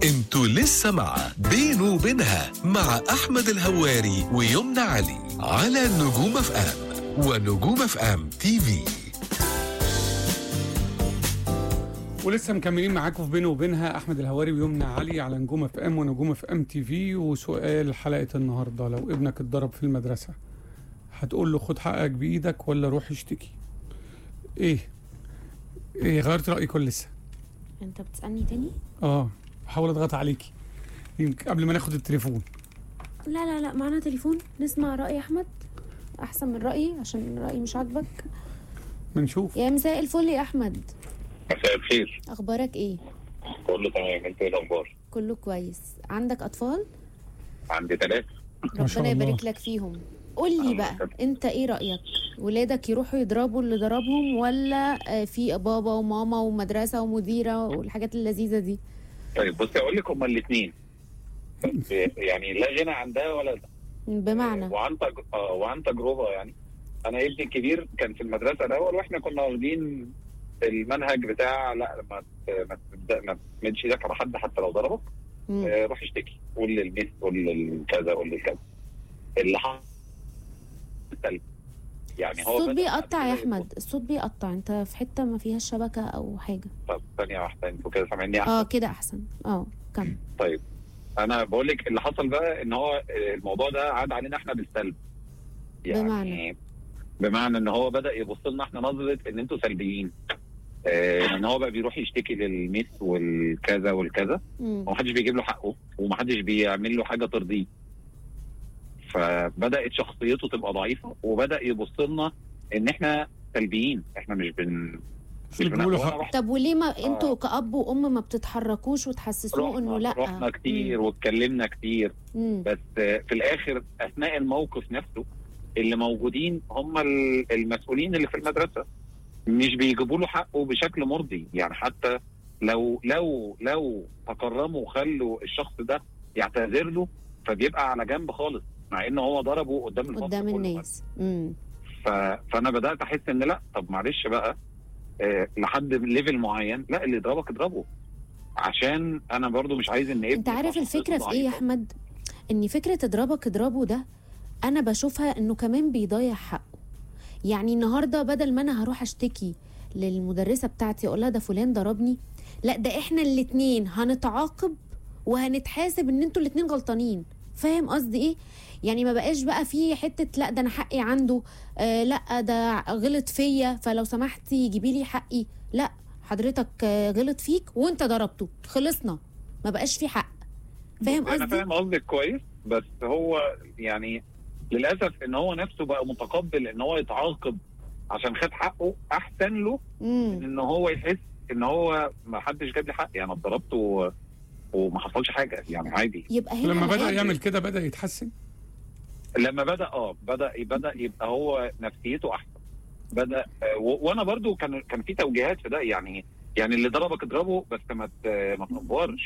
انتوا لسه مع بينه وبينها مع احمد الهواري ويمنى علي على نجوم اف ام ونجوم اف ام تي في ولسه مكملين معاكم في بينه وبينها احمد الهواري ويمنى علي على نجوم اف ام ونجوم اف ام تي في وسؤال حلقه النهارده لو ابنك اتضرب في المدرسه هتقول له خد حقك بايدك ولا روح اشتكي ايه ايه غيرت رايك ولا لسه انت بتسالني تاني اه بحاول اضغط عليكي يمكن قبل ما ناخد التليفون لا لا لا معانا تليفون نسمع راي احمد احسن من رايي عشان رايي مش عاجبك بنشوف يا مساء الفل يا احمد مساء الخير اخبارك ايه كله تمام انت ايه الاخبار كله كويس عندك اطفال عندي ثلاثة ما شاء ربنا الله. يبارك لك فيهم قول لي الله بقى يخليك. انت ايه رايك ولادك يروحوا يضربوا اللي ضربهم ولا آه، في بابا وماما ومدرسه ومديره والحاجات اللذيذه دي طيب بصي اقول لك هما الاثنين يعني لا غنى عن ده ولا ده بمعنى وعن تج... آه وعن تجربه يعني انا ابني الكبير كان في المدرسه الاول واحنا كنا واخدين المنهج بتاع لا ما ت- ما تبدا ما تمدش ايدك على حد حتى لو ضربك مم. آه، روح اشتكي قول للميس قول للكذا قول للكذا اللي حصل سلبي. يعني هو الصوت بدأ بيقطع يا بعد كده احمد الصوت بيقطع انت في حته ما فيهاش شبكه او حاجه طب ثانيه واحده انتوا كده سامعيني أحسن؟ اه كده احسن اه كمل طيب انا بقول لك اللي حصل بقى ان هو الموضوع ده عاد علينا احنا بالسلب بمعنى؟ بمعنى ان هو بدا يبص لنا احنا نظره ان انتوا سلبيين آه ان هو بقى بيروح يشتكي للميس والكذا والكذا مم. ومحدش بيجيب له حقه ومحدش بيعمل له حاجه ترضيه فبدات شخصيته تبقى ضعيفه وبدا يبص لنا ان احنا سلبيين احنا مش بن مش بن- بيقولوا وأنا حق. رحت طب وليه ما انتوا كأب وأم ما بتتحركوش وتحسسوه انه لا رحنا كتير واتكلمنا كتير مم. بس في الاخر اثناء الموقف نفسه اللي موجودين هم ال- المسؤولين اللي في المدرسه مش بيجيبوا له حقه بشكل مرضي يعني حتى لو لو لو تكرموا وخلوا الشخص ده يعتذر له فبيبقى على جنب خالص مع ان هو ضربه قدام الفصل قدام كله. الناس مم. ف... فانا بدات احس ان لا طب معلش بقى آه لحد ليفل معين لا اللي يضربك اضربه عشان انا برضو مش عايز ان ابني انت عارف يبقى الفكرة شخصيته في ايه يا ضعيفة. احمد ان فكرة اضربك اضربه ده انا بشوفها انه كمان بيضيع حقه يعني النهاردة بدل ما انا هروح اشتكي للمدرسة بتاعتي اقول لها ده فلان ضربني لا ده احنا الاتنين هنتعاقب وهنتحاسب ان انتوا الاتنين غلطانين فاهم قصدي ايه يعني ما بقاش بقى في حته لا ده انا حقي عنده آه لا ده غلط فيا فلو سمحتي جيبي لي حقي لا حضرتك آه غلط فيك وانت ضربته خلصنا ما بقاش في حق فاهم انا قصدي فاهم قصدك كويس بس هو يعني للاسف ان هو نفسه بقى متقبل ان هو يتعاقب عشان خد حقه احسن له من امم ان هو يحس ان هو ما حدش جاب لي حقي انا اتضربت و... وما حصلش حاجه يعني عادي يبقى هنا لما بدا العيب- يعمل كده بدا يتحسن لما بدا اه بدا بدا يبقى هو نفسيته احسن بدا آه، و... وانا برضو كان كان في توجيهات في ده يعني يعني اللي ضربك اضربه بس ما ت- ما تنفرش